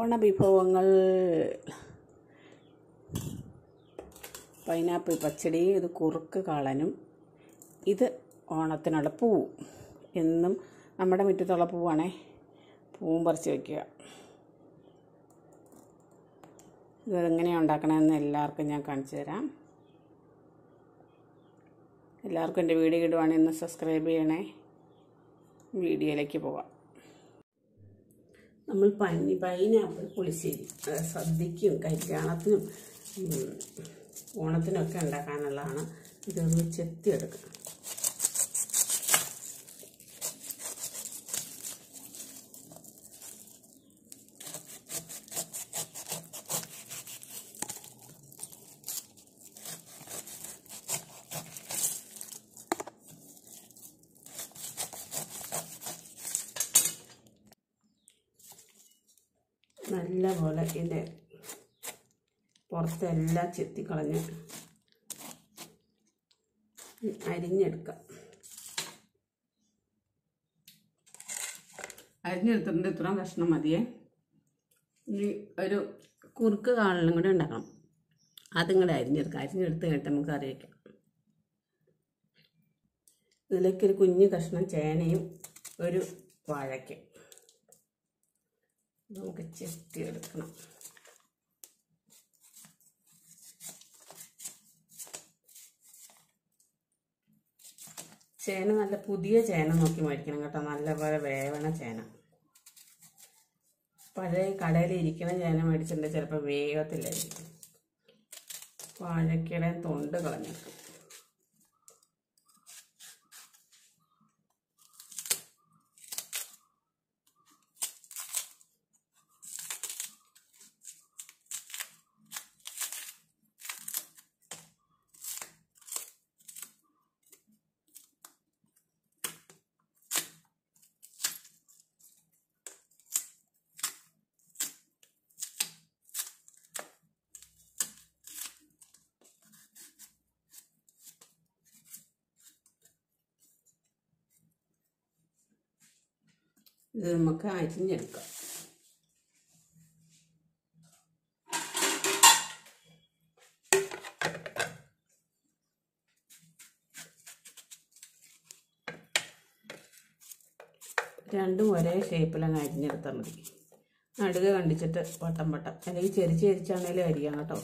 ഓണവിഭവങ്ങൾ pineapple പച്ചടി ഇത് കുറുക്ക് കളനും ഇത് ഓണത്തിനുള്ള പൂവ് എന്നും നമ്മുടെ മുറ്റത്തുള്ള പൂവാണേ പൂവും പറിച്ച് വയ്ക്കുക ഇത് എങ്ങനെയാണ് ഉണ്ടാക്കണമെന്ന് എല്ലാവർക്കും ഞാൻ കാണിച്ചു തരാം എല്ലാവർക്കും എൻ്റെ വീഡിയോ ഇടുവാണെങ്കിൽ ഒന്ന് സബ്സ്ക്രൈബ് ചെയ്യണേ വീഡിയോയിലേക്ക് പോവാം നമ്മൾ പനി പൈനാപ്പിൾ പുളിശ്ശേരി അത് സദ്യക്കും കല്യാണത്തിനും ഉം, ഓണത്തിനൊക്കെ ഉണ്ടാക്കാനുള്ളതാണ് ഇതൊന്ന് ചെത്തിയെടുക്കണം നല്ല പോലെ ഇതിൻ്റെ പുറത്തെല്ലാം ചെത്തിക്കളഞ്ഞ് അരിഞ്ഞെടുക്കാം അരിഞ്ഞെടുത്തിട്ടുണ്ട് ഇത്രയും കഷ്ണം മതിയേ ഇനി ഒരു കുറുക്ക് കാളനും കൂടെ ഉണ്ടാക്കണം അതും കൂടെ അരിഞ്ഞെടുക്കാം അരിഞ്ഞെടുത്ത് കഴിഞ്ഞിട്ട് നമുക്ക് കറി വയ്ക്കാം ഇതിലേക്ക് ഒരു കുഞ്ഞു കഷ്ണം ചേനയും ഒരു വാഴയ്ക്കും നമുക്ക് ചെത്തി എടുക്കണം ചേന നല്ല പുതിയ ചേന നോക്കി മേടിക്കണം കേട്ടോ നല്ലപോലെ വേവണ ചേന പഴയ കടയിൽ ഇരിക്കണ ചേന മേടിച്ചിട്ടുണ്ടെങ്കിൽ ചിലപ്പോൾ വേഗത്തില്ലായിരിക്കും വാഴക്കയുടെ തൊണ്ട് കളഞ്ഞേക്കും ഇത് നമുക്ക് അരിഞ്ഞെടുക്കാം രണ്ടും ഒരേ ഷേപ്പിലങ്ങ് അരിഞ്ഞെടുത്താൽ മതി നടുക കണ്ടിച്ചിട്ട് വട്ടം വട്ടം അല്ലെങ്കിൽ ചെരിച്ച് ചെരിച്ചാണേലും അരിയാം കേട്ടോ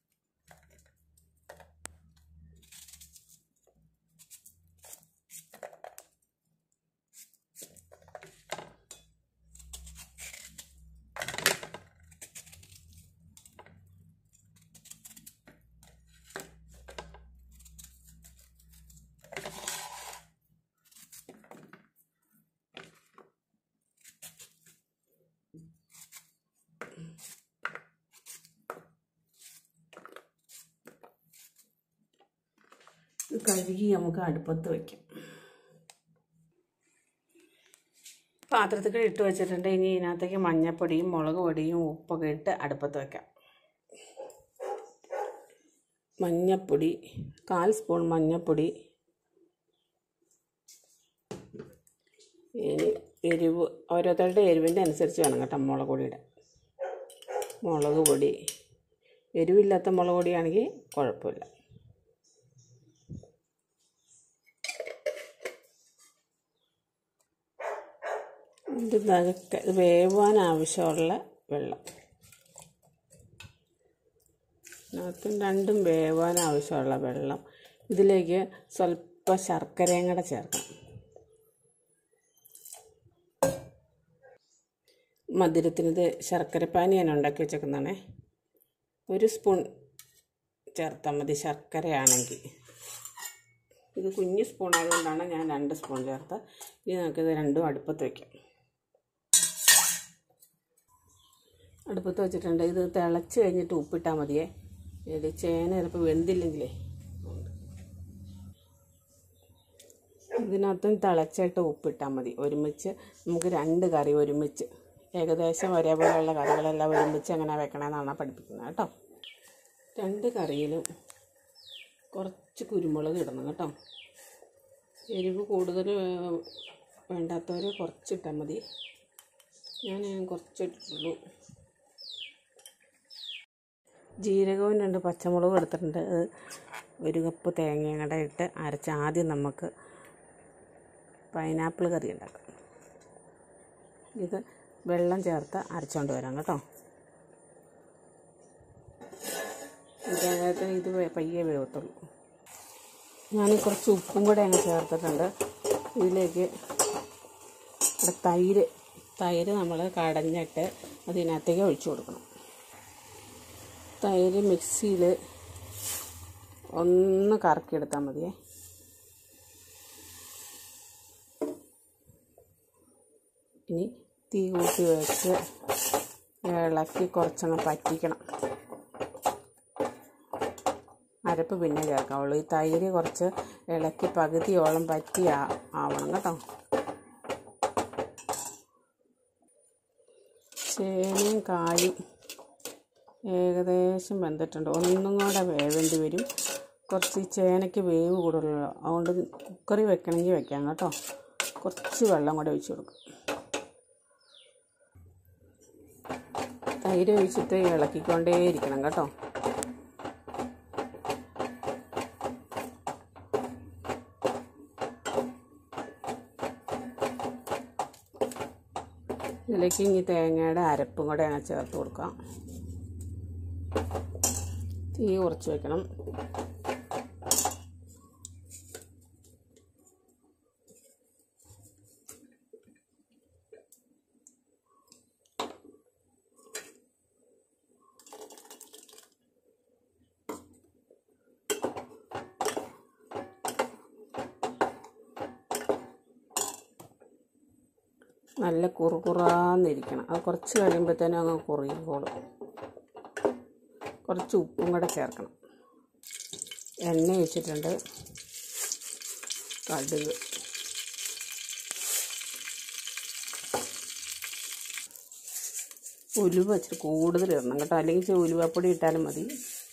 ഇത് കഴുകി നമുക്ക് അടുപ്പത്ത് വയ്ക്കാം പാത്രത്തിൽ ഇട്ട് വെച്ചിട്ടുണ്ട് ഇനി ഇതിനകത്തേക്ക് മഞ്ഞപ്പൊടിയും മുളക് പൊടിയും ഉപ്പൊക്കെ ഇട്ട് അടുപ്പത്ത് വയ്ക്കാം മഞ്ഞപ്പൊടി കാൽ സ്പൂൺ മഞ്ഞപ്പൊടി ഇനി എരിവ് ഓരോരുത്തരുടെ എരിവിൻ്റെ അനുസരിച്ച് വേണം കേട്ടോ മുളക് പൊടിയുടെ മുളക് പൊടി എരിവില്ലാത്ത മുളക് പൊടിയാണെങ്കിൽ കുഴപ്പമില്ല ഇത് നകക്കെ വേവാൻ ആവശ്യമുള്ള വെള്ളം അതിനകത്തും രണ്ടും വേവാൻ ആവശ്യമുള്ള വെള്ളം ഇതിലേക്ക് സ്വല്പം ശർക്കരയും കൂടെ ചേർക്കണം മധുരത്തിനിത് ശർക്കരപ്പാനി ഞാൻ ഉണ്ടാക്കി വെച്ചേക്കുന്നതാണേ ഒരു സ്പൂൺ ചേർത്താൽ മതി ശർക്കരയാണെങ്കിൽ ഇത് കുഞ്ഞ് സ്പൂൺ ആയതുകൊണ്ടാണ് ഞാൻ രണ്ട് സ്പൂൺ ചേർത്ത് ഇനി നമുക്കിത് രണ്ടും അടുപ്പത്ത് വയ്ക്കാം അടുപ്പത്ത് വെച്ചിട്ടുണ്ട് ഇത് തിളച്ച് കഴിഞ്ഞിട്ട് ഉപ്പിട്ടാൽ മതിയേ ഇത് ചേന ചിലപ്പോൾ വെന്തില്ലെങ്കിലേ ഇതിനകത്തും തിളച്ചിട്ട് ഉപ്പിട്ടാൽ മതി ഒരുമിച്ച് നമുക്ക് രണ്ട് കറി ഒരുമിച്ച് ഏകദേശം ഒരേപോലെയുള്ള കറികളെല്ലാം ഒരുമിച്ച് എങ്ങനെ വെക്കണമെന്നാണ് പഠിപ്പിക്കുന്നത് കേട്ടോ രണ്ട് കറിയിലും കുറച്ച് കുരുമുളക് ഇടണം കേട്ടോ എരിവ് കൂടുതൽ വേണ്ടാത്തവർ കുറച്ചിട്ടാൽ മതി ഞാൻ കുറച്ചിട്ടുള്ളൂ ജീരകവും രണ്ട് പച്ചമുളകും എടുത്തിട്ടുണ്ട് അത് ഒരു കപ്പ് തേങ്ങയും കൂടെ ഇട്ട് അരച്ച് ആദ്യം നമുക്ക് പൈനാപ്പിൾ കറി ഉണ്ടാക്കാം ഇത് വെള്ളം ചേർത്ത് അരച്ചുകൊണ്ട് വരാം കേട്ടോ ഇതിനകത്ത് ഇത് വേ- പയ്യെ വേവത്തുള്ളൂ ഞാൻ കുറച്ച് ഉപ്പും കൂടെ അങ്ങ് ചേർത്തിട്ടുണ്ട് ഇതിലേക്ക് ഇവിടെ തൈര് തൈര് നമ്മൾ കടഞ്ഞിട്ട് അതിനകത്തേക്ക് ഒഴിച്ചു കൊടുക്കണം തൈര് മിക്സിയിൽ ഒന്ന് കറക്കിയെടുത്താൽ മതിയേ ഇനി തീ കൂട്ടി വെച്ച് ഇളക്കി കുറച്ചങ്ങ് പറ്റിക്കണം അരപ്പ് പിന്നെ ചേർക്കാവുള്ളൂ ഈ തൈര് കുറച്ച് ഇളക്കി പകുതിയോളം പറ്റി ആ- ആവണം കേട്ടോ ചേനയും കായും ഏകദേശം വെന്തിട്ടുണ്ട് ഒന്നും കൂടെ വേവേണ്ടി വരും കുറച്ച് ഈ ചേനയ്ക്ക് വേവ് കൂടുതലല്ലോ അതുകൊണ്ട് കുക്കറി വെക്കണമെങ്കിൽ വെക്കാം കേട്ടോ കുറച്ച് വെള്ളം കൂടെ ഒഴിച്ച് കൊടുക്കും തൈര് ഒഴിച്ചിട്ട് ഇളക്കിക്കൊണ്ടേ ഇരിക്കണം കേട്ടോ ഇതിലേക്ക് ഇനി തേങ്ങയുടെ അരപ്പും കൂടെ അങ്ങ് ചേർത്ത് കൊടുക്കാം തീ കുറച്ച് വെക്കണം നല്ല കുറുകുറാന്നിരിക്കണം അത് കുറച്ച് കഴിയുമ്പോഴത്തേനും അങ്ങ് കുറുകിക്കോളും കുറച്ച് ഉപ്പും കൂടെ ചേർക്കണം എണ്ണ ഒഴിച്ചിട്ടുണ്ട് കടുക് ഉലുവ ഇച്ചിരി കൂടുതൽ ഇടണം കേട്ടോ അല്ലെങ്കിൽ ഇച്ചിരി ഉലുവപ്പൊടി ഇട്ടാലും മതി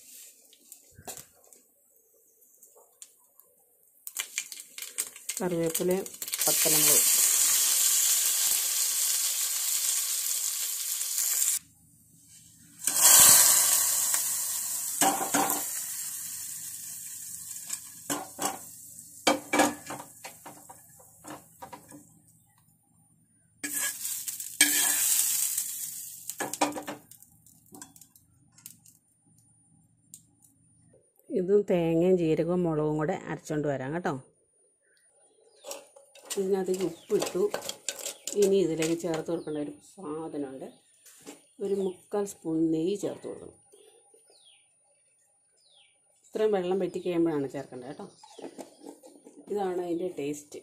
കറിവേപ്പിലയും പത്തലമുളകും ഇതും തേങ്ങയും ജീരകവും മുളകും കൂടെ അരച്ചുകൊണ്ട് വരാം കേട്ടോ ഇതിനകത്തേക്ക് ഉപ്പിട്ടു ഇനി ഇതിലേക്ക് ചേർത്ത് കൊടുക്കേണ്ട ഒരു സാധനമുണ്ട് ഒരു മുക്കാൽ സ്പൂൺ നെയ്യ് ചേർത്ത് കൊടുക്കണം ഇത്രയും വെള്ളം വെറ്റി കഴിയുമ്പോഴാണ് ചേർക്കേണ്ടത് കേട്ടോ ഇതാണ് അതിൻ്റെ ടേസ്റ്റ്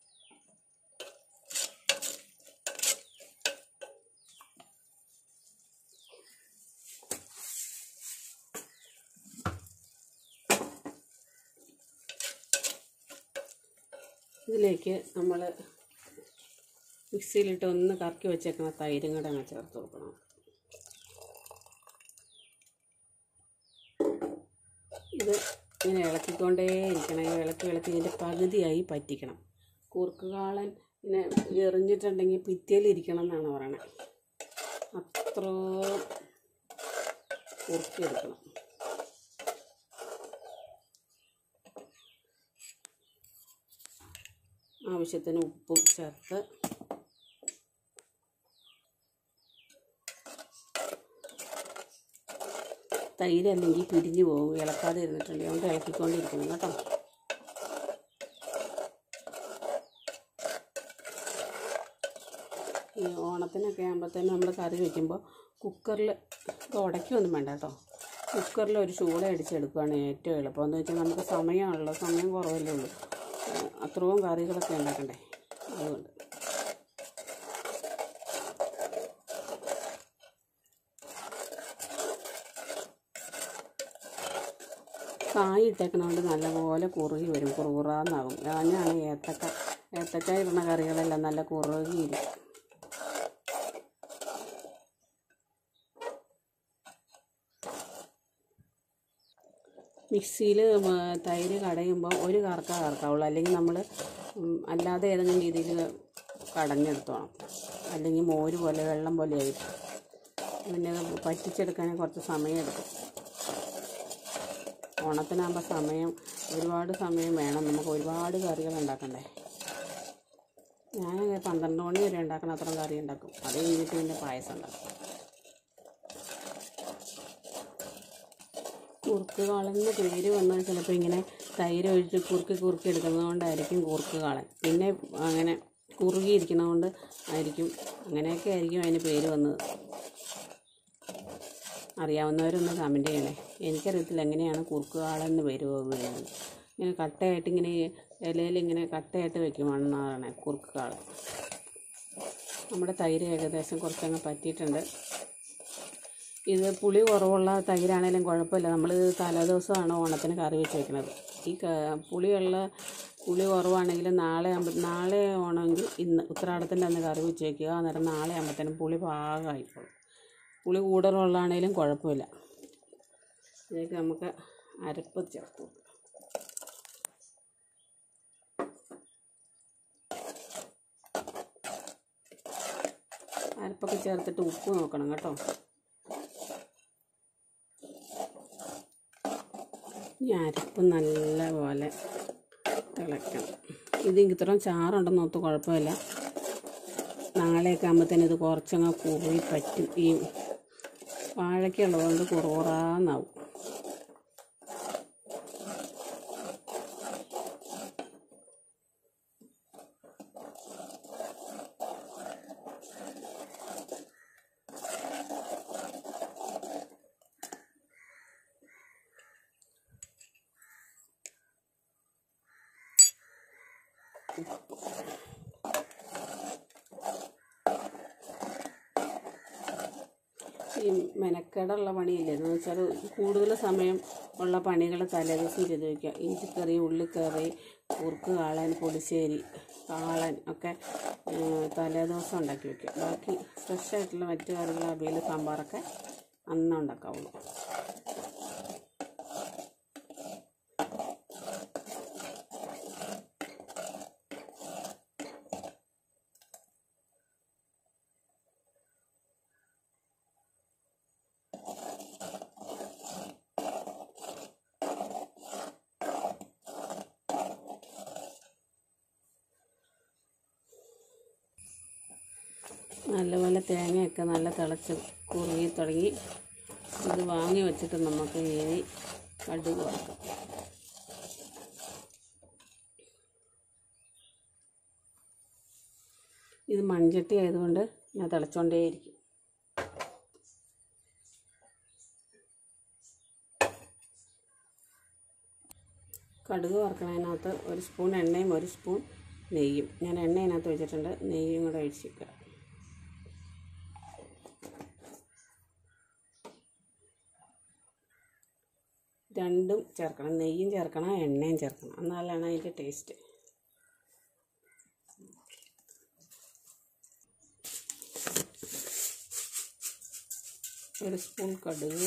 ഇതിലേക്ക് നമ്മൾ മിക്സിയിലിട്ട് ഒന്ന് കറക്കി വെച്ചേക്കണ തൈരും കൂടെ അങ്ങ് ചേർത്ത് കൊടുക്കണം ഇത് ഇങ്ങനെ ഇളക്കിക്കൊണ്ടേ ഇരിക്കണം ഈ ഇളക്കി ഇളക്കി ഇതിൻ്റെ പകുതിയായി പറ്റിക്കണം കൂർക്കുകാളൻ ഇങ്ങനെ എറിഞ്ഞിട്ടുണ്ടെങ്കിൽ ഭിത്തിയിലിരിക്കണം എന്നാണ് പറയണത് അത്ര കുറുക്കിയെടുക്കണം ആവശ്യത്തിന് ഉപ്പും ചേർത്ത് തൈര് അല്ലെങ്കിൽ പിരിഞ്ഞു പോകും ഇളക്കാതെ ഇരുന്നിട്ടുണ്ട് അതുകൊണ്ട് ഇളക്കിക്കൊണ്ടിരിക്കണം കേട്ടോ ഈ ഓണത്തിനൊക്കെ ആകുമ്പോഴത്തേനും നമ്മൾ കറി വയ്ക്കുമ്പോൾ കുക്കറിൽ ഉടയ്ക്കൊന്നും വേണ്ട കേട്ടോ കുക്കറിൽ ഒരു ചൂട അടിച്ചെടുക്കുകയാണ് ഏറ്റവും എളുപ്പം എന്ന് വെച്ചാൽ നമുക്ക് സമയമാണല്ലോ സമയം കുറവല്ലേ ഉള്ളൂ ഏഹ് അത്രയും കറികളൊക്കെ ഉണ്ടാക്കണ്ടേ അതുകൊണ്ട് കായ് ഇട്ടേക്കണോണ്ട് നല്ലപോലെ കുറുകി വരും കുറുകുറാന്നാകും അങ്ങനെയാണ് ഏത്തക്ക ഏത്തക്ക ഇടുന്ന കറികളെല്ലാം നല്ല കുറുകിയിരിക്കും മിക്സിയിൽ തൈര് കടയുമ്പോൾ ഒരു കറക്ക കറക്കാവുള്ളൂ അല്ലെങ്കിൽ നമ്മൾ അല്ലാതെ ഏതെങ്കിലും രീതിയിൽ കടഞ്ഞെടുത്തോണം അല്ലെങ്കിൽ മോര് പോലെ വെള്ളം പോലെ ആയിട്ട് പിന്നെ അത് പറ്റിച്ചെടുക്കാൻ കുറച്ച് സമയം എടുക്കും ഓണത്തിനാകുമ്പോൾ സമയം ഒരുപാട് സമയം വേണം നമുക്ക് ഒരുപാട് കറികൾ ഉണ്ടാക്കണ്ടേ ഞാൻ പന്ത്രണ്ട് മണി വരെ ഉണ്ടാക്കണം അത്രയും കറി ഉണ്ടാക്കും അത് കഴിഞ്ഞിട്ട് പിന്നെ പായസം ഉണ്ടാക്കും കുറുക്ക് കാളെന്ന് പേര് വന്നാൽ ചിലപ്പോൾ ഇങ്ങനെ തൈര് ഒഴിച്ച് കുറുക്കി കുറുക്കി എടുക്കുന്നതുകൊണ്ടായിരിക്കും കുറുക്ക് കാളൻ പിന്നെ അങ്ങനെ കുറുകിയിരിക്കുന്നതുകൊണ്ട് ആയിരിക്കും അങ്ങനെയൊക്കെ ആയിരിക്കും അതിന് പേര് വന്നത് അറിയാവുന്നവരൊന്ന് കമൻറ്റ് ചെയ്യണേ എനിക്കറിയത്തില്ല എങ്ങനെയാണ് കുറുക്ക് കാളെന്ന് പേര് വീണത് ഇങ്ങനെ കട്ടയായിട്ട് ഇങ്ങനെ ഇലയിൽ ഇങ്ങനെ കട്ടയായിട്ട് വെക്കുമെന്നാണ് കുറുക്ക് കാളൻ നമ്മുടെ തൈര് ഏകദേശം കുറച്ചങ്ങ് പറ്റിയിട്ടുണ്ട് ഇത് പുളി കുറവുള്ള തൈരാണേലും കുഴപ്പമില്ല നമ്മൾ തലേദിവസമാണ് ഓണത്തിന് കറി വെച്ച് വെക്കുന്നത് ഈ ക- പുളിയുള്ള പുളി കുറവാണെങ്കിൽ നാളെ ആകുമ്പോൾ നാളെ ഓണമെങ്കിൽ ഇന്ന് ഉത്രാടത്തിൻ്റെ അന്ന് കറി വെച്ച് വെക്കുക അന്നേരം നാളെ ആകുമ്പോഴത്തേനും പുളി പാകമായിക്കോളും പുളി കൂടുതലുള്ളതാണേലും കുഴപ്പമില്ല ഇതിലേക്ക് നമുക്ക് അരപ്പ് ചേർത്ത് കൊടുക്കാം അരപ്പൊക്കെ ചേർത്തിട്ട് ഉപ്പ് നോക്കണം കേട്ടോ ഈ അരപ്പ് നല്ല പോലെ തിളയ്ക്കണം ഇത് ഇത്രയും ചാറുണ്ടെന്ന് ഓർത്ത് കുഴപ്പമില്ല നാളെയൊക്കെ ആകുമ്പോഴത്തേനും ഇത് കുറച്ചങ്ങ് കുറുകി പറ്റും ഈ വാഴയ്ക്കുള്ളതുകൊണ്ട് കുറുകുറാന്നാവും ഈ മെനക്കേടുള്ള പണിയില്ലേ എന്ന് വെച്ചാൽ കൂടുതൽ സമയം ഉള്ള പണികൾ തലേദിവസം ചെയ്ത് വയ്ക്കുക ഇഞ്ചിക്കറി ഉള്ളിക്കറി കുറുക്ക് കാളൻ പൊടിശ്ശേരി കാളൻ ഒക്കെ ഏഹ്, തലേദിവസം ഉണ്ടാക്കി വയ്ക്കുക ബാക്കി ഫ്രഷ് ആയിട്ടുള്ള മറ്റു കറികൾ അവിയൽ സാമ്പാറൊക്കെ അന്ന് ഉണ്ടാക്കാവുള്ളൂ നല്ലപോലെ തേങ്ങയൊക്കെ നല്ല തിളച്ച് കുറുകി തുടങ്ങി ഇത് വാങ്ങി വെച്ചിട്ട് നമുക്ക് ഇനി കടുക് വറക്കാം ഇത് മൺചട്ടി ആയതുകൊണ്ട് ഞാൻ തിളച്ചുകൊണ്ടേയിരിക്കും കടുക് വറക്കണതിനകത്ത് ഒരു സ്പൂൺ എണ്ണയും ഒരു സ്പൂൺ നെയ്യും ഞാൻ എണ്ണ അതിനകത്ത് വെച്ചിട്ടുണ്ട് നെയ്യും കൂടെ ഒഴിച്ചിരിക്കുക രണ്ടും ചേർക്കണം നെയ്യും ചേർക്കണം എണ്ണയും ചേർക്കണം എന്നാലാണ് അതിൻ്റെ ടേസ്റ്റ് ഒരു സ്പൂൺ കടുക്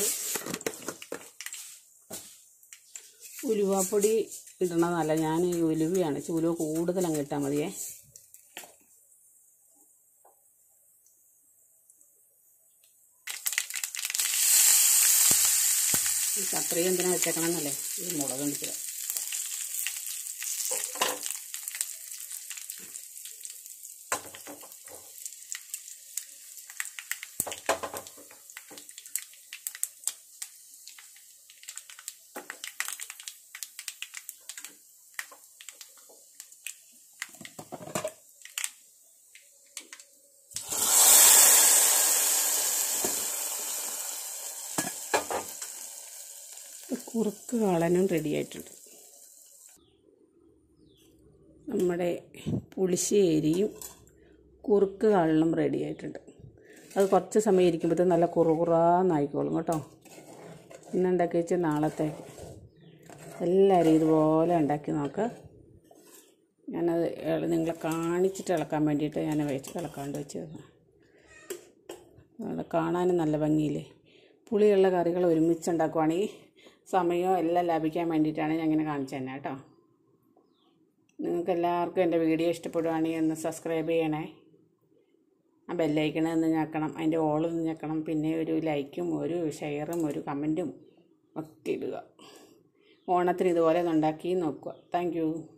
ഉലുവാപ്പൊടി ഇടണതല്ല ഞാൻ ഈ ഉലുവയാണ് ചെ- ഉലുവ കൂടുതൽ അങ്ങ് ഇട്ടാൽ മതിയേ ഈ കത്രിക എന്തിനാ വെച്ചേക്കണം എന്നല്ലേ ഈ മുളക് കണ്ടിട്ട് കുറുക്ക് കാളനും റെഡി ആയിട്ടുണ്ട് നമ്മുടെ പുളിശ്ശേരിയും കുറുക്ക് കാളനും റെഡി ആയിട്ടുണ്ട് അത് കുറച്ച് സമയം ഇരിക്കുമ്പോഴത്തേക്ക് നല്ല കുറുകുറാന്നായിക്കോളും കേട്ടോ ഇന്ന് ഉണ്ടാക്കി വെച്ച് നാളത്തേക്ക് എല്ലാവരും ഇതുപോലെ ഉണ്ടാക്കി നോക്ക് ഞാനത് ഇള- നിങ്ങളെ കാണിച്ചിട്ട് ഇളക്കാൻ വേണ്ടിയിട്ട് ഞാൻ വെച്ച് ഇളക്കാണ്ട് വെച്ചത് അത് കാണാനും നല്ല ഭംഗിയില്ലേ പുളിയുള്ള കറികൾ ഒരുമിച്ച് ഉണ്ടാക്കുവാണെങ്കിൽ സമയവും എല്ലാം ലാഭിക്കാൻ വേണ്ടിയിട്ടാണ് ഞാൻ ഇങ്ങനെ കാണിച്ചു തന്നെ കേട്ടോ നിങ്ങൾക്ക് എല്ലാവർക്കും എൻ്റെ വീഡിയോ ഇഷ്ടപ്പെടുവാണെങ്കിൽ ഒന്ന് സബ്സ്ക്രൈബ് ചെയ്യണേ ആ ബെല്ലൈക്കണ ഒന്ന് ഞെക്കണം അതിൻ്റെ ഓളൊന്ന് ഞെക്കണം പിന്നെ ഒരു ലൈക്കും ഒരു ഷെയറും ഒരു കമൻറ്റും ഒക്കെ ഇടുക ഓണത്തിന് ഇതുപോലെ ഒന്ന് ഉണ്ടാക്കി നോക്കുക താങ്ക് യു